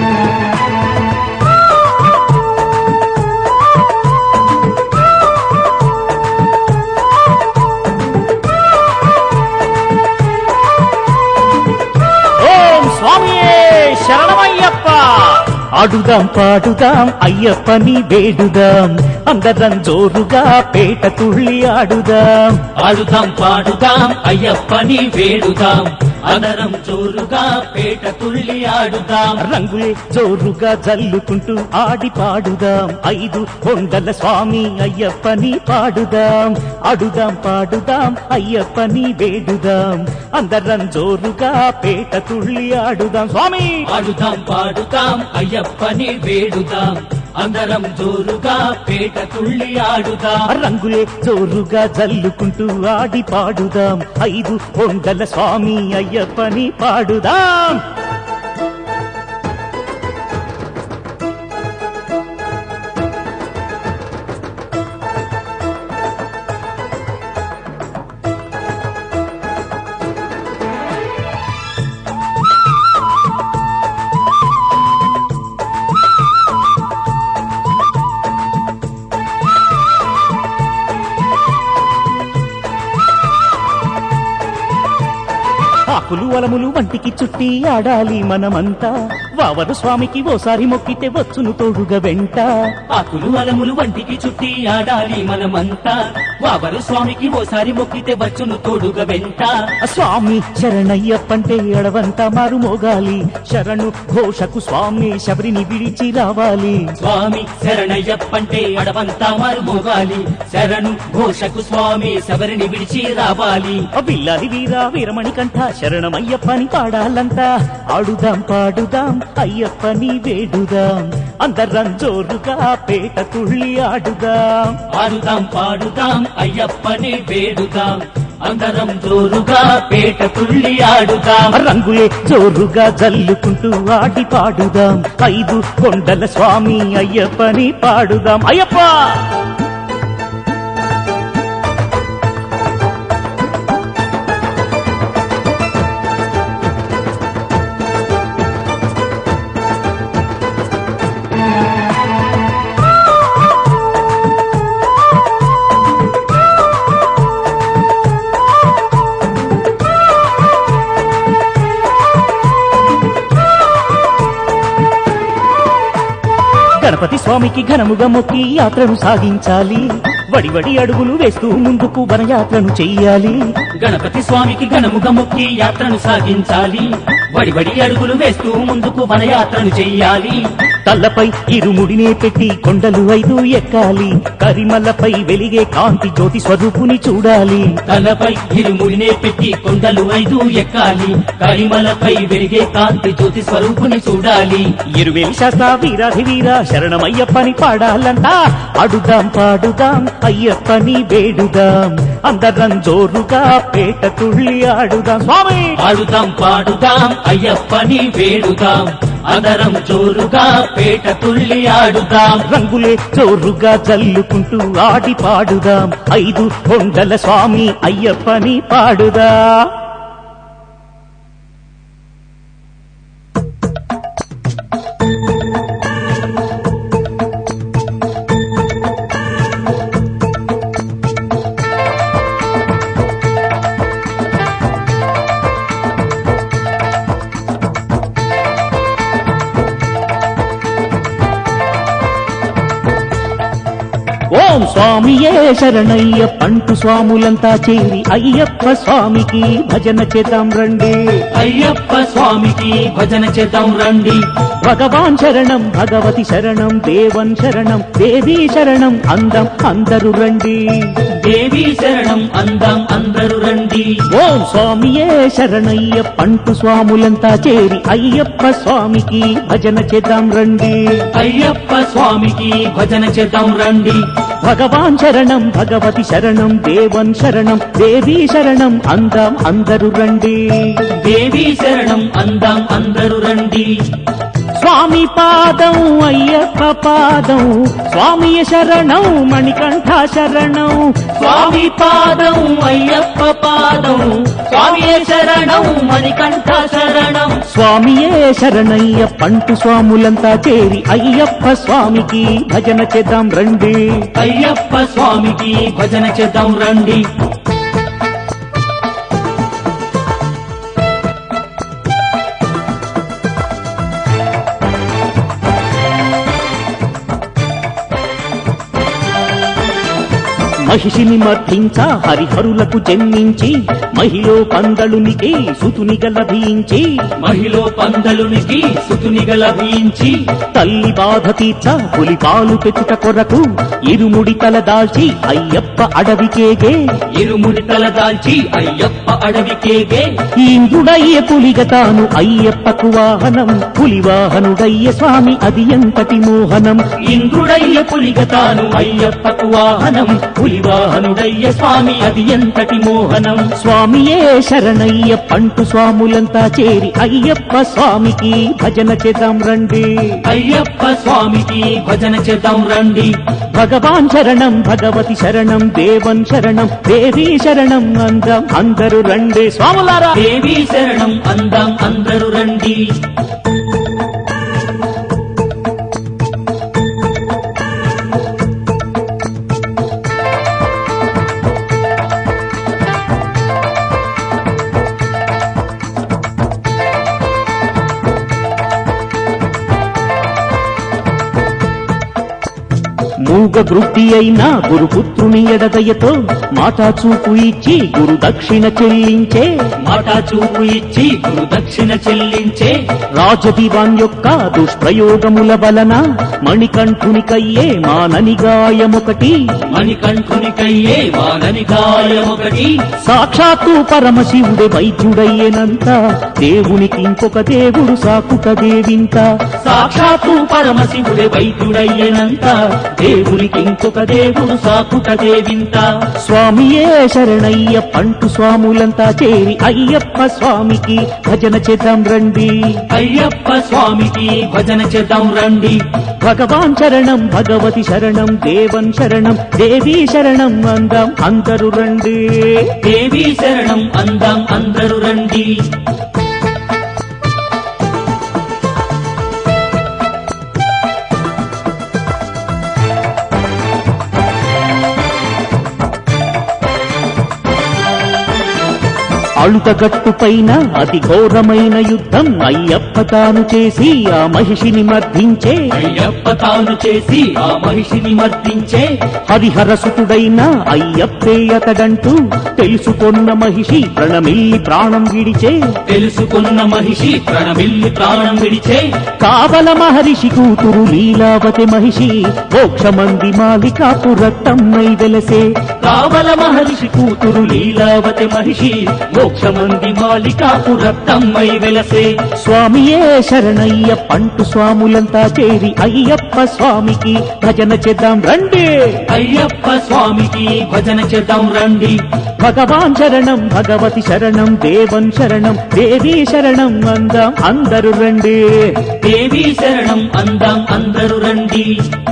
ఓం స్వామియే శరణమయ్యప్ప ఆడుదాం పాడుదాం అయ్యప్పని వేడుదాం అందరం జోరుగా పేట తుళ్ళి ఆడుదాం ఆడుదాం పాడుదాం అయ్యప్పని వేడుదాం అందరం జోరుగా పేట తుళ్ళి ఆడుదాం రంగులే జోరుగా జల్లుకుంటూ ఆడి పాడుదాం ఐదు కొండల స్వామి అయ్యప్పని పాడుదాం ఆడుదాం పాడుదాం అయ్యప్పని వేడుదాం అందరం జోరుగా పేట తుళ్ళి ఆడుదాం స్వామి ఆడుదాం పాడుదాం అయ్యప్పని వేడుదాం అందరం జోరుగా పేట తుళ్ళి ఆడుదాం రంగులే జోరుగా జల్లుకుంటూ ఆడి పాడుదాం ఐదు కొండల స్వామి అయ్యప్పని పాడుదాం ఆకులు అలములు వంటికి చుట్టి ఆడాలి మనమంతా వావరు స్వామికి ఓసారి మొక్కితే వచ్చును తోడుగా వెంట ఆకులు అలములు వంటికి చుట్టి ఆడాలి మనమంతా వావరు స్వామికి ఓసారి మొక్కితే వచ్చును తోడుగా వెంట స్వామి శరణయ్యప్పంటే ఎడవంతా మారు మోగాలి శరణు ఘోషకు స్వామి శబరిని విడిచి రావాలి స్వామి శరణయ్యప్పంటే అడవంతా మారు మోగాలి శరణు ఘోషకు స్వామి శబరిని విడిచి రావాలి బిల్లాలి వీరా వీరమణి కంఠ శరణమయ్యప్పని పాడాలంతా ఆడుదాం పాడుదాం అయ్యప్పని వేడుదాం అందరం జోరుగా పేట తుళ్ళి ఆడుదాం ఆడుదాం పాడుదాం అయ్యప్పని వేడుదాం అందరం జోరుగా పేట తుళ్ళి ఆడుదాం రంగులే జోరుగా జల్లుకుంటూ ఆడి పాడుదాం ఐదు కొండల స్వామి అయ్యప్పని పాడుదాం అయ్యప్ప గణపతి స్వామికి ఘనముగా మొక్కి యాత్రను సాగించాలి వడివడి అడుగులు వేస్తూ ముందుకు వనయాత్రను చెయ్యాలి గణపతి స్వామికి ఘనముగా మొక్కి యాత్రను సాగించాలి వడివడి అడుగులు వేస్తూ ముందుకు వనయాత్రను చెయ్యాలి తల్లపై ఇరుముడినే పెట్టి కొండలు ఐదు ఎక్కాలి కరిమల్లపై వెలిగే కాంతి జ్యోతి స్వరూపుని చూడాలి తలపై ఇరుముడినే పెట్టి కొండలు ఐదు ఎక్కాలి కరిమలపై వెలిగే కాంతి జ్యోతి స్వరూపుని చూడాలి ఇరువేలి శాస్త్ర వీరాధి వీర శరణమయ్యప్పని పాడాలంట అడుదాం పాడుదాం అయ్యప్పని వేడుదాం అందరం జోరుగా పేట తుళ్ళి ఆడుదాం స్వామి ఆడుదాం పాడుదాం అయ్యప్పని వేడుదాం అందరం జోరుగా పేట తుళ్ళి ఆడుదాం రంగులే జోరుగా జల్లుకుంటూ ఆడి పాడుదాం ఐదు కొండల స్వామి అయ్యప్పని పాడుదా ఓం స్వామియే శరణయ్య పంటు స్వాములంతా చేరి అయ్యప్ప స్వామికి భజన చేద్దాం రండి అయ్యప్ప స్వామికి భజన చేద్దాం రండి భగవాన్ శరణం భగవతి శరణం దేవన్ శరణం దేవీ శరణం అందం అందరూ రండి దేవి శరణం అందం అందరూ రండి ఓం స్వామియే శరణయ్య పంటు స్వాములంతా చేరి అయ్యప్ప స్వామికి భజన చేద్దాం రండి అయ్యప్ప స్వామికి భజన చేద్దాం రండి భగవాన్ శరణం భగవతి శరణం దేవన్ శరణం దేవీ శరణం అందం అందరూ రండి దేవి శరణం అందం అందరూ రండి స్వామి పాదం అయ్యప్ప పాదం స్వామియ శరణం మణికంఠ శరణం స్వామి పాదం అయ్యప్ప పాదం స్వామి శరణం మణికంఠ శరణం స్వామియే శరణయ్య పంటు స్వాములంతా చేరి అయ్యప్ప స్వామికి భజన చేద్దాం రండి అయ్యప్ప స్వామికి భజన చేద్దాం రండి మహిషిని మర్ధించ హరిహరులకు జన్మించి మహిళ పందళునికి సుతునిగ లభించి మహిళ పందలునికి సుతునిగ లభించి తల్లి బాధ తీర్చ పులి పాలు పెట్టుట కొరకు ఇరుముడి తల దాల్చి అయ్యప్ప అడవికేగే ఇరుముడి తల దాల్చి అయ్యప్ప అడవికేగే ఇంద్రుడయ్య పులిగ తాను అయ్యప్పకు వాహనం పులి వాహనుడయ్య స్వామి అది ఎంతటి మోహనం ఇంద్రుడయ్య పులిగ తాను అయ్యప్పకు వాహనం పులి వాహనుడయ్య స్వామి అది ఎంతటి మోహనం స్వామియే శరణయ్య పంటు స్వాములంతా చేరి అయ్యప్ప స్వామికి భజన చేద్దాం రండి అయ్యప్ప స్వామికి భజన చేద్దాం రండి భగవాన్ శరణం భగవతి శరణం దేవన్ శరణం దేవీ శరణం అందం అందరూ రండి స్వాములారా దేవి శరణం అందాం అందరూ రండి మూగ గృద్ధి అయిన గురుపుత్రుని ఎడదయతో మాటా చూపు ఇచ్చి గురు దక్షిణ చెల్లించే మాట చూపు ఇచ్చి గురు దక్షిణ చెల్లించే రాజదివాన్ యొక్క దుష్ప్రయోగముల వలన మణికంఠునికయ్యే మానని గాయమొకటి మణికంఠునికయ్యే వానని గాయమొకటి సాక్షాత్తు పరమశివుడే వైద్యుడయ్యేనంత దేవునికి ఇంకొక దేవుడు సాకుట దేవింత సాక్షాత్తు పరమశివుడే వైద్యుడయ్యనంత దేవునికి ఇంకొక దేవుడు సాకుట దేవింత స్వామియే శరణయ్య పంటు స్వాములంతా చేరి అయ్యప్ప స్వామికి భజన చేద్దాం రండి అయ్యప్ప స్వామికి భజన చేద్దాం రండి భగవాన్ శరణం భగవతి శరణం దేవన్ శరణం దేవీ శరణం అందాం అందరూ రండి దేవి శరణం అందాం అందరూ రండి అళుతగట్టు పైన అతి ఘోరమైన యుద్ధం అయ్యప్ప తాను చేసి ఆ మహిషిని మర్దించే అయ్యప్ప తాను చేసి ఆ మహిషిని మర్దించే హరిహరసుతుడైన అయ్యప్పే అతడంటూ తెలుసుకొన్న మహిషి ప్రణమిల్లి ప్రాణం విడిచే తెలుసుకున్న మహిషి ప్రణమిల్లి ప్రాణం విడిచే కావల మహర్షి కూతురు లీలావతి మహిషి మోక్షమంది మాలికాపు రక్తమ్మై వెలసే కావల మహర్షి కూతురు లీలావతి మహిషి మోక్షమంది మాలికాపు రక్తమ్మై వెలసే స్వామియే శరణయ్య పంటు స్వాములంతా చేరి అయ్యప్ప స్వామికి భజన చేద్దాం రండి అయ్యప్ప స్వామికి భజన చేద్దాం రండి భగవాన్ శరణం భగవతి శరణం దేవన్ శరణం దేవీ శరణం అందాం అందరూ రండి దేవి శరణం అందాం అందరూ రండి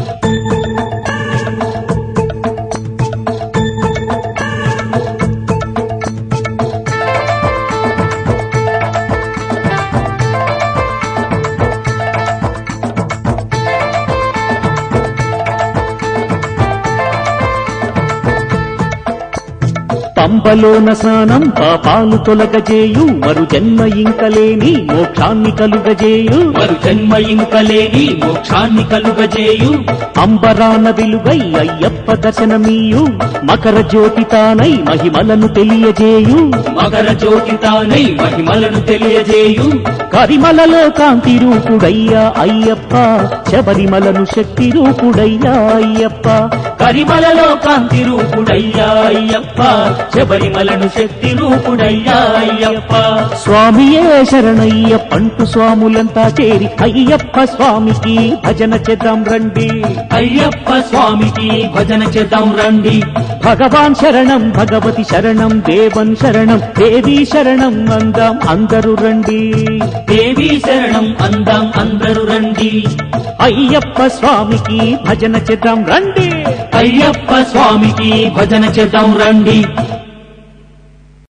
పంబలోన స్నానం పాపాలు తొలగజేయు మరు జన్మ ఇంకలేని మోక్షాన్ని కలుగజేయు మరు జన్మ ఇంకలేని మోక్షాన్ని కలుగజేయు అంబరాన విలుగై అయ్యప్ప దర్శనమీయు మకర జ్యోతి తానై మహిమలను తెలియజేయు మకర జ్యోతి తానై మహిమలను తెలియజేయు కరిమలలో కాంతి రూపుడయ్యా అయ్యప్ప శబరిమలను శక్తి రూపుడయ్యా అయ్యప్ప కరిమలలో కాంతి రూపుడయ్యా అయ్యప్ప శబరిమలను శక్తి రూపుడయ్యా అయ్యప్ప స్వామియే శరణయ్య పంటు స్వాములంతా చేరి అయ్యప్ప స్వామికి భజన చేద్దాం రండి అయ్యప్ప స్వామికి భజన చేద్దాం రండి భగవాన్ శరణం భగవతి శరణం దేవన్ శరణం దేవి శరణం అందాం అందరూ రండి దేవి శరణం అందాం అందరూ రండి అయ్యప్ప స్వామికి భజన చేద్దాం రండి అయ్యప్ప స్వామికి భజన చేద్దాం రండి